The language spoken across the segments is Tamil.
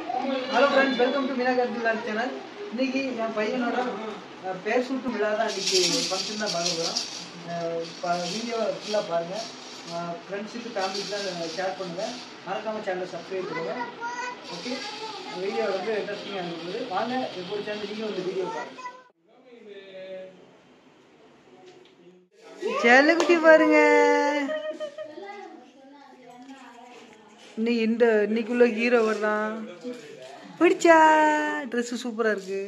Hello friends welcome to Meena கருத்து விழா சேனல் இன்னைக்கு என் பையனோட அஹ், பேர் சூட்டு விழா தான் இன்னைக்கு ஃபங்க்ஷன் தான் பார்க்க போகிறோம் வீடியோ ஃபுல்லாக பாருங்கள் ஃப்ரெண்ட்ஸுக்கு ஃபேமிலிக்குலாம் ஷேர் பண்ணுங்கள் மறக்காமல் சேனலை சப்ஸ்கிரைப் பண்ணுங்கள் ஓகே வீடியோ ரொம்ப இன்ட்ரெஸ்டிங்காக இருக்குது வாங்க எப்போ சேர்ந்து நீங்கள் வந்து வீடியோ பாருங்கள் செல்லக்குட்டி பாருங்க இன்னைக்கு இந்த இன்னைக்குள்ள ஹீரோ வரலாம் பிடிச்சா ட்ரெஸ் சூப்பரா இருக்கு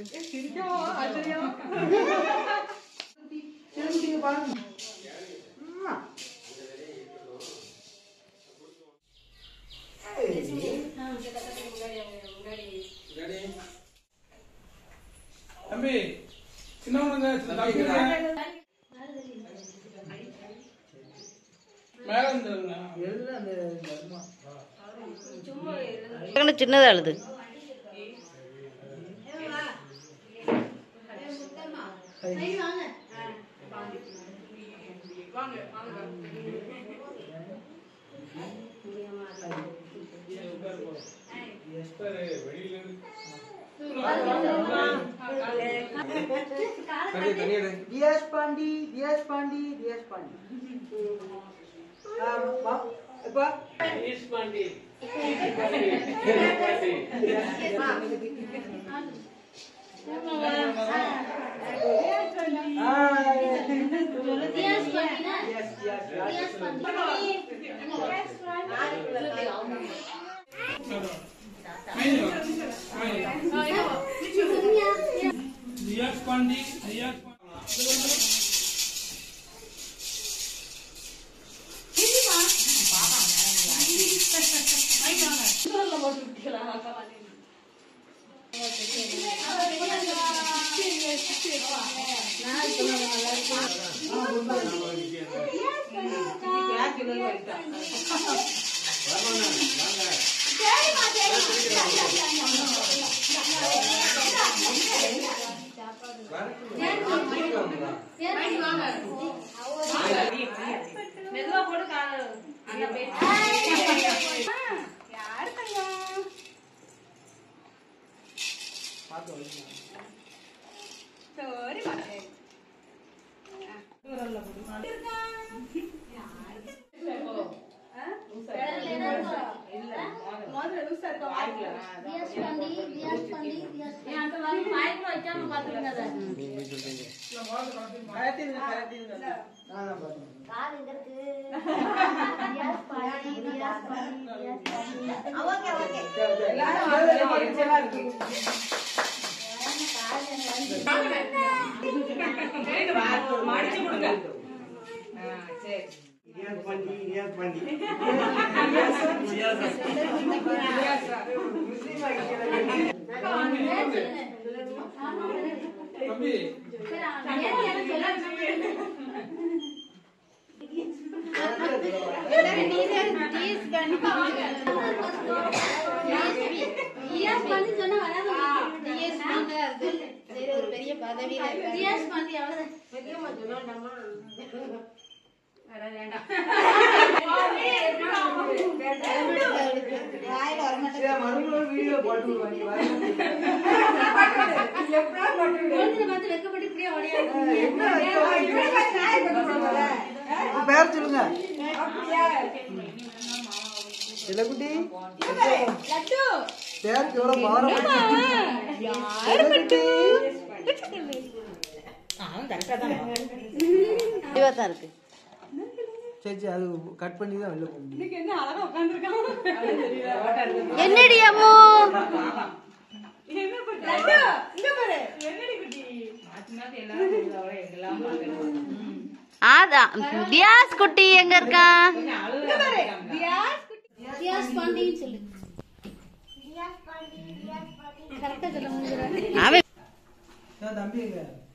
செல்லக்குட்டிங்க பாருங்க அம்மா. தம்பி சின்னவனுங்க தம்பிங்க மேல இருந்துருங்க எல்லாம் அந்த இந்த அம்மா. சின்னதாக அழுது தியாஸ் பாண்டி தியாஸ் பாண்டி தியாஸ் பாண்டி ஆ, வா. எப்பா ஆ, yes, yes, yes. Riyaz Pandi Riyaz Pandi நான் தான் பார்த்தேன். சரி, சரி. தம்பி சரி, மறுபடியும் வீடியோ போட்டு விடுவாங்க பேர் சொல்லுங்க செல்லக்குட்டி பேருக்கு எவ்வளவு பாரம் செல்லக்குட்டி இதுவாக தான் இருக்கு சரி சரி அது கட் பண்ணி தான் வெளில போக முடியும் என்னடி அம்மு அதான் தியாஸ் குட்டி எங்க இருக்கான் அவன் ஏன் தம்பி எங்க